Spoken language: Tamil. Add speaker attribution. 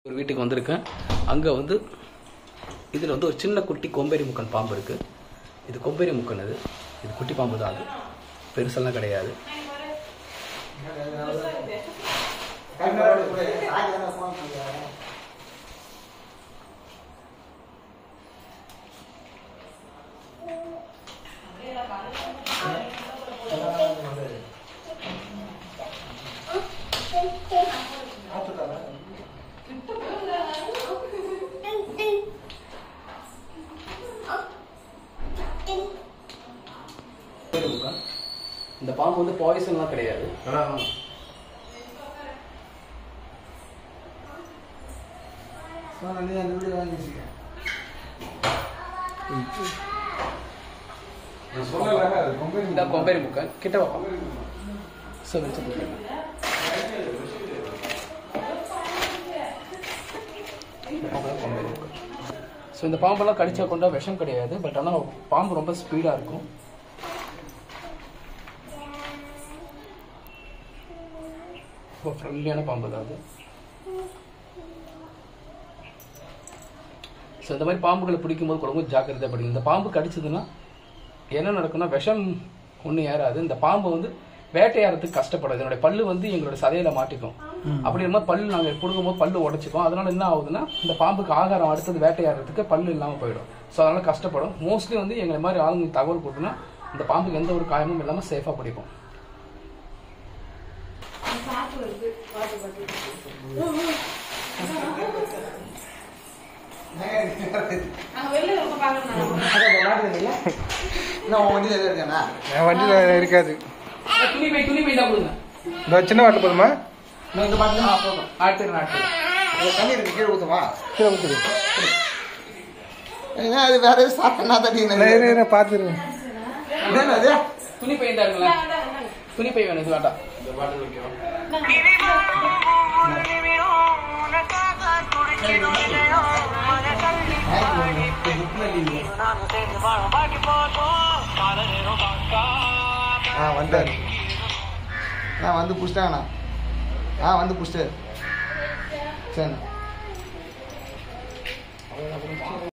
Speaker 1: ஒரு வீட்டுக்கு வந்திருக்கேன் அங்கே வந்து இதில் வந்து ஒரு சின்ன குட்டி கொம்பேரி முக்கன் பாம்பு இருக்குது இது கொம்பேரி முக்கன் இது இது குட்டி பாம்பு தான் அது பெருசெல்லாம் கிடையாது கொம்பேரி முக்கன் இந்த பாம்பு வந்து பாய்சன்லாம் கிடையாது
Speaker 2: நீ அந்த வீடு வாங்கிச்சிக்க
Speaker 1: இந்த கொம்பேரி முக்கன் கிட்ட வைப்போம் ஸோ வச்சு கொடுக்குறேன் ஸோ இந்த பாம்பெல்லாம் கடிச்சா கொண்டா விஷம் கிடையாது பட் ஆனால் பாம்பு ரொம்ப ஸ்பீடாக இருக்கும் ரொம்ப ஃப்ரெண்ட்லியான பாம்பு தான் அது ஸோ இந்த மாதிரி பாம்புகளை பிடிக்கும்போது கூட ரொம்ப ஜாக்கிரதை படிக்கும் இந்த பாம்பு கடிச்சதுன்னா என்ன நடக்கும்னா விஷம் ஒன்றும் ஏறாது இந்த பாம்பு வந்து வேட்டையாடுறதுக்கு கஷ்டப்படாது என்னுடைய பல்லு வந்து எங்களோட சதையில மாட்டிக்கும் அப்படி இருக்கும்போது பல்லு நாங்கள் பிடுங்கும்போது பல்லு உடைச்சிக்கும் அதனால என்ன ஆகுதுன்னா இந்த பாம்புக்கு ஆகாரம் அடுத்தது வேட்டையாடுறதுக்கு பல்லு இல்லாமல் போயிடும் ஸோ அதனால கஷ்டப்படும் மோஸ்ட்லி வந்து எங்களை மாதிரி ஆளுங்க தகவல் கொடுத்தோன்னா இந்த பாம்புக்கு எந்த ஒரு காயமும் இல்லாமல் சேஃபாக பிடிக்கும்
Speaker 2: நான் உன் வண்டியில் எதாவது இருக்கானா
Speaker 3: என் வண்டியில் இருக்காது
Speaker 1: துணி பை துணி பை தான் கொடுங்க
Speaker 3: இந்த சின்ன வாட்டில் போதுமா
Speaker 2: நான் இந்த பாட்டு
Speaker 1: ஆ போதும் அடுத்து அடுத்து
Speaker 2: தண்ணி இருக்கு கீழே ஊற்றுமா
Speaker 3: கீழே ஊற்றுது
Speaker 2: ஏன்னா அது வேற எதுவும் சாப்பிட்டா தண்ணி
Speaker 3: நான் பார்த்துருவேன்
Speaker 2: என்ன அது
Speaker 1: துணி பை தான் இருக்குங்களா துணி பை வேணும் இது வேண்டாம் இந்த பாட்டில் வைக்கிறோம்
Speaker 2: ஆ வந்தார் நான் வந்து புடிச்சிட்டாங்கண்ணா ஆ வந்து புடிச்சிட்டாரு சரிண்ணா